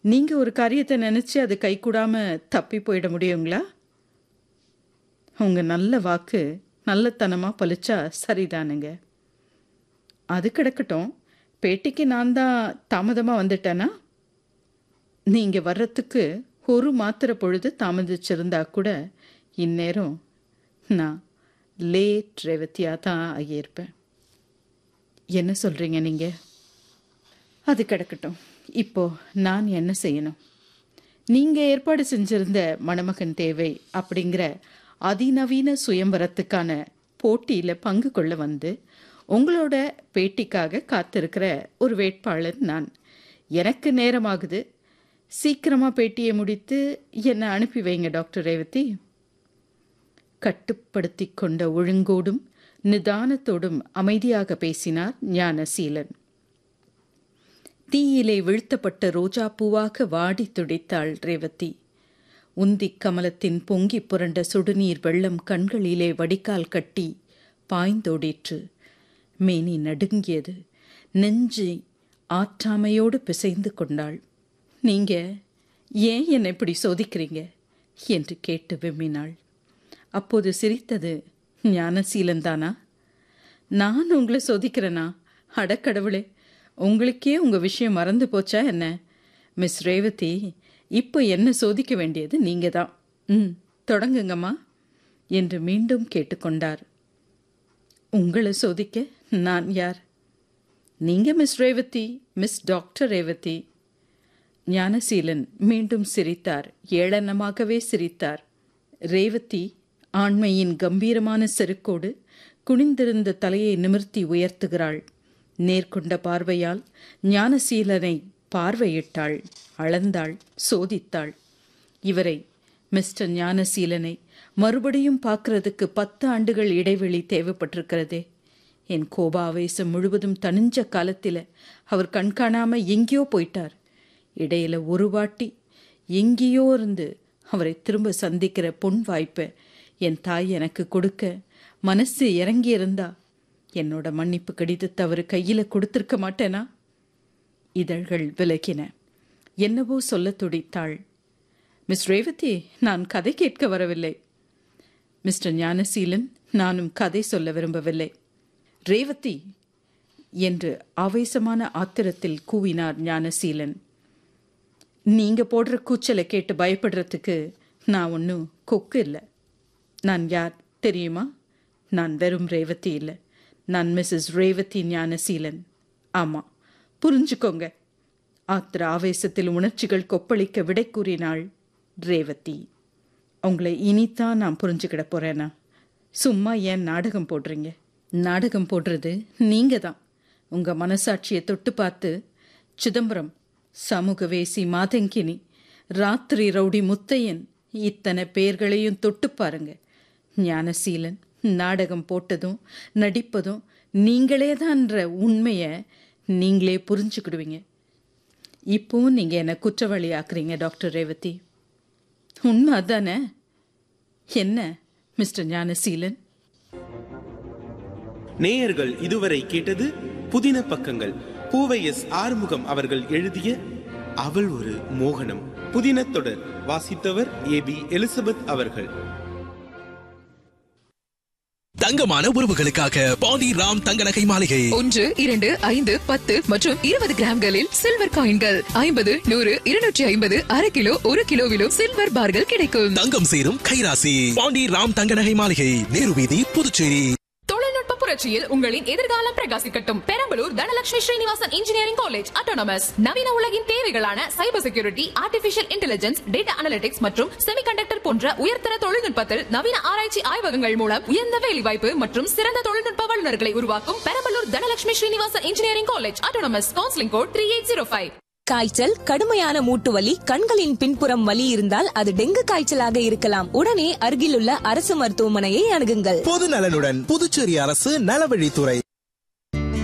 நீங்க ஒரு காரியத்தை நினைச்சு அது கைகூடாம தப்பி போயிட முடியுங்களா உங்க நல்ல வாக்கு நல்லத்தனமா பலிச்சா சரிதானுங்க அது கிடக்கட்டும் பேட்டிக்கு நான் தான் தாமதமா வந்துட்டேனா நீங்க வர்றதுக்கு ஒரு மாத்திர பொழுது தாமதிச்சிருந்தா கூட இந்நேரம் நான் லேட் ரேவதியாக தான் ஆகியிருப்பேன் என்ன சொல்றீங்க நீங்க அது கிடக்கட்டும் இப்போ நான் என்ன செய்யணும் நீங்க ஏற்பாடு செஞ்சிருந்த மணமகன் தேவை அப்படிங்கிற அதிநவீன சுயம்பரத்துக்கான போட்டியில பங்கு கொள்ள வந்து உங்களோட பேட்டிக்காக காத்திருக்கிற ஒரு வேட்பாளர் நான் எனக்கு நேரமாகுது சீக்கிரமா பேட்டியை முடித்து என்னை அனுப்பி வைங்க டாக்டர் ரேவதி கட்டுப்படுத்தி கொண்ட ஒழுங்கோடும் நிதானத்தோடும் அமைதியாக பேசினார் ஞானசீலன் தீயிலே வீழ்த்தப்பட்ட ரோஜா பூவாக வாடி துடித்தாள் ரேவதி உந்திக் கமலத்தின் பொங்கி புரண்ட சுடுநீர் வெள்ளம் கண்களிலே வடிகால் கட்டி பாய்ந்தோடிற்று மேனி நடுங்கியது நெஞ்சை ஆற்றாமையோடு பிசைந்து கொண்டாள் நீங்க ஏன் என்னை இப்படி சோதிக்கிறீங்க என்று கேட்டு விம்மினாள் அப்போது சிரித்தது ஞானசீலன்தானா நான் உங்களை சோதிக்கிறேனா அடக்கடவுளே உங்களுக்கே உங்க விஷயம் மறந்து போச்சா என்ன மிஸ் ரேவதி இப்போ என்ன சோதிக்க வேண்டியது நீங்க தான் ம் தொடங்குங்கம்மா என்று மீண்டும் கேட்டுக்கொண்டார் உங்களை சோதிக்க நான் யார் நீங்க miss Revathi miss doctor Revathi Gnanaseelan மீண்டும் சிரித்தார் ஏளனமாகவே சிரித்தார் ரேவதி ஆண்மையின் கம்பீரமான செருக்கோடு குனிந்திருந்த தலையை நிமிர்த்தி உயர்த்துகிறாள் நேர்கொண்ட பார்வையால் ஞானசீலனை பார்வையிட்டாள் அளந்தாள் சோதித்தாள் இவரை மிஸ்டர் ஞானசீலனை மறுபடியும் பார்க்கறதுக்கு பத்து ஆண்டுகள் இடைவெளி தேவைப்பட்டிருக்கிறதே என் கோபாவேசம் முழுவதும் தனிஞ்ச காலத்தில் அவர் கண்காணாம எங்கேயோ போயிட்டார் இடையில ஒரு வாட்டி எங்கேயோ இருந்து அவரை திரும்ப சந்திக்கிற பொன் வாய்ப்பை என் தாய் எனக்கு கொடுக்க மனசு இறங்கி இருந்தா என்னோட மன்னிப்பு கடிதத்தை அவர் கையில் கொடுத்திருக்க மாட்டேனா இதழ்கள் விலகின என்னவோ சொல்ல துடித்தாள் மிஸ் ரேவதி நான் கதை கேட்க வரவில்லை மிஸ்டர் ஞானசீலன் நானும் கதை சொல்ல விரும்பவில்லை ரேவதி என்று ஆவேசமான ஆத்திரத்தில் கூவினார் ஞானசீலன் நீங்க போடுற கூச்சலை கேட்டு பயப்படுறதுக்கு நான் ஒன்றும் கொக்கு இல்லை நான் யார் தெரியுமா நான் வெறும் ரேவதி இல்லை நான் மிஸ்ஸஸ் ரேவதி ஞானசீலன் ஆமாம் புரிஞ்சுக்கோங்க ஆத்திர ஆவேசத்தில் உணர்ச்சிகள் கொப்பளிக்க விடை கூறினாள் ரேவதி உங்களை இனித்தான் நான் புரிஞ்சுக்கிட போறேனா சும்மா ஏன் நாடகம் போடுறீங்க நாடகம் போடுறது நீங்க தான் உங்க மனசாட்சியை தொட்டு பார்த்து சிதம்பரம் சமூகவேசி மாதங்கினி ராத்திரி ரவுடி முத்தையன் இத்தனை பேர்களையும் தொட்டு பாருங்க ஞானசீலன் நாடகம் போட்டதும் நடிப்பதும் நீங்களே தான்ற உண்மையை நீங்களே புரிஞ்சுக்கிடுவீங்க இப்போவும் நீங்கள் என்னை குற்றவாளி ஆக்குறீங்க டாக்டர் ரேவதி உண்மை அதானே என்ன மிஸ்டர் ஞானசீலன் நேயர்கள் இதுவரை கேட்டது புதின பக்கங்கள் பூவை எஸ் ஆறுமுகம் அவர்கள் எழுதிய அவள் ஒரு மோகனம் புதின தொடர் வாசித்தவர் ஏ பி எலிசபெத் அவர்கள் தங்கமான உறவுகளுக்காக பாண்டி ராம் தங்க நகை மாளிகை ஒன்று இரண்டு ஐந்து பத்து மற்றும் இருபது கிராம்களில் சில்வர் காயின்கள் ஐம்பது நூறு இருநூற்றி ஐம்பது அரை கிலோ ஒரு கிலோவிலும் சில்வர் பார்கள் கிடைக்கும் தங்கம் சேரும் கைராசி பாண்டி ராம் தங்க நகை மாளிகை நேரு வீதி புதுச்சேரி தொழில்நுட்ப புரட்சியில் உங்களின் எதிர்காலம் பிரகாசிக்கட்டும் Perambalur Dhanalakshmi Srinivasan engineering college autonomous நவீன உலகின் தேவைகளான cyber security artificial intelligence data analytics மற்றும் செமிகண்டக்டர் போன்ற உயர்தர தொழில்நுட்பத்தில் நவீன ஆராய்ச்சி ஆய்வகங்கள் மூலம் உயர்ந்த வேலைவாய்ப்பு மற்றும் சிறந்த தொழில்நுட்ப வல்லுநர்களை உருவாக்கும் Perambalur Dhanalakshmi Srinivasan engineering college autonomous counselling code three eight zero five காய்ச்சல் கடுமையான மூட்டு வலி கண்களின் பின்புறம் வலி இருந்தால் அது டெங்கு காய்ச்சலாக இருக்கலாம் உடனே அருகிலுள்ள அரசு மருத்துவமனையை அணுகுங்கள் பொது நலனுடன் புதுச்சேரி அரசு நலவழித்துறை